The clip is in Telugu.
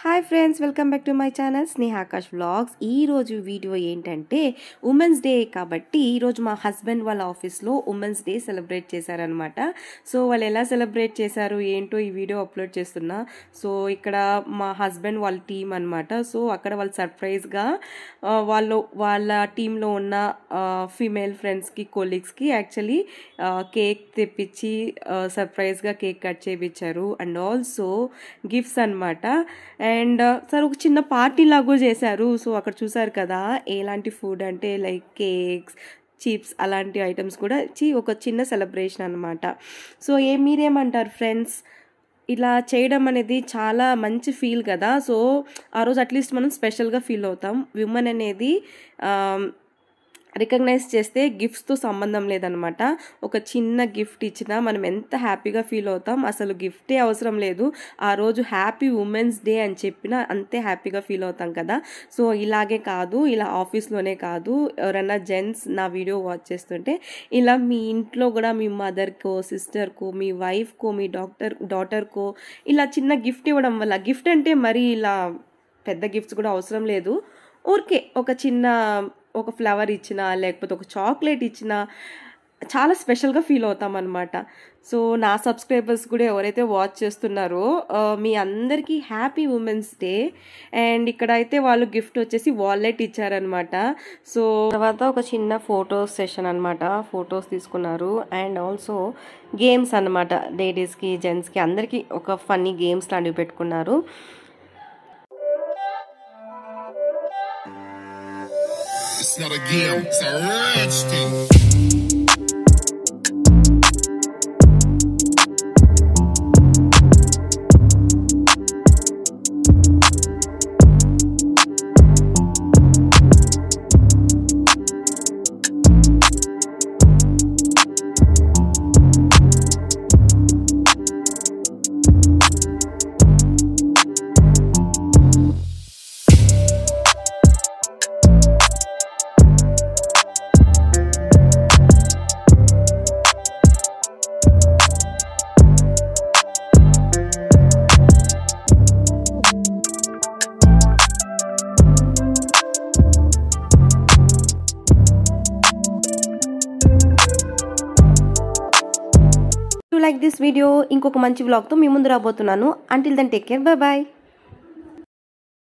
Hi friends welcome back to my channel Snehakash vlogs ఈరోజు వీడియో ఏంటంటే ఉమెన్స్ డే కాబట్టి ఈరోజు మా హస్బెండ్ వాళ్ళ ఆఫీస్లో ఉమెన్స్ డే సెలబ్రేట్ చేశారనమాట సో వాళ్ళు ఎలా సెలబ్రేట్ చేశారు ఏంటో ఈ వీడియో అప్లోడ్ చేస్తున్నా సో ఇక్కడ మా హస్బెండ్ వాళ్ళ టీం అనమాట సో అక్కడ వాళ్ళు సర్ప్రైజ్గా వాళ్ళు వాళ్ళ టీంలో ఉన్న ఫీమేల్ ఫ్రెండ్స్కి కొలీగ్స్కి యాక్చువల్లీ కేక్ తెప్పించి సర్ప్రైజ్గా కేక్ కట్ చేయించారు అండ్ ఆల్సో గిఫ్ట్స్ అనమాట అండ్ సార్ ఒక చిన్న పార్టీ లాగా చేశారు సో అక్కడ చూసారు కదా ఎలాంటి ఫుడ్ అంటే లైక్ కేక్స్ చిప్స్ అలాంటి ఐటమ్స్ కూడా ఇచ్చి ఒక చిన్న సెలబ్రేషన్ అనమాట సో ఏ మీరేమంటారు ఫ్రెండ్స్ ఇలా చేయడం అనేది చాలా మంచి ఫీల్ కదా సో ఆ రోజు అట్లీస్ట్ మనం స్పెషల్గా ఫీల్ అవుతాం విమెన్ అనేది రికగ్నైజ్ చేస్తే గిఫ్ట్స్తో సంబంధం లేదనమాట ఒక చిన్న గిఫ్ట్ ఇచ్చినా మనం ఎంత హ్యాపీగా ఫీల్ అవుతాం అసలు గిఫ్టే అవసరం లేదు ఆ రోజు హ్యాపీ ఉమెన్స్ డే అని చెప్పినా అంతే హ్యాపీగా ఫీల్ అవుతాం కదా సో ఇలాగే కాదు ఇలా ఆఫీస్లోనే కాదు ఎవరైనా జెంట్స్ నా వీడియో వాచ్ చేస్తుంటే ఇలా మీ ఇంట్లో కూడా మీ మదర్కో సిస్టర్కో మీ వైఫ్కో మీ డాక్టర్ డాటర్కో ఇలా చిన్న గిఫ్ట్ ఇవ్వడం వల్ల గిఫ్ట్ అంటే మరీ ఇలా పెద్ద గిఫ్ట్స్ కూడా అవసరం లేదు ఊరికే ఒక చిన్న ఒక ఫ్లవర్ ఇచ్చినా లేకపోతే ఒక చాక్లెట్ ఇచ్చినా చాలా స్పెషల్గా ఫీల్ అవుతాం అనమాట సో నా సబ్స్క్రైబర్స్ కూడా ఎవరైతే వాచ్ చేస్తున్నారో మీ అందరికీ హ్యాపీ ఉమెన్స్ డే అండ్ ఇక్కడ అయితే వాళ్ళు గిఫ్ట్ వచ్చేసి వాలెట్ ఇచ్చారనమాట సో తర్వాత ఒక చిన్న ఫోటో సెషన్ అనమాట ఫొటోస్ తీసుకున్నారు అండ్ ఆల్సో గేమ్స్ అనమాట లేడీస్కి జెంట్స్కి అందరికీ ఒక ఫన్నీ గేమ్స్ లాంటివి పెట్టుకున్నారు It's not a game, it's a rich thing. Like this video ఇంకొక మంచి వ్లాగ్తో మీ ముందు రాబోతున్నాను until then take care bye bye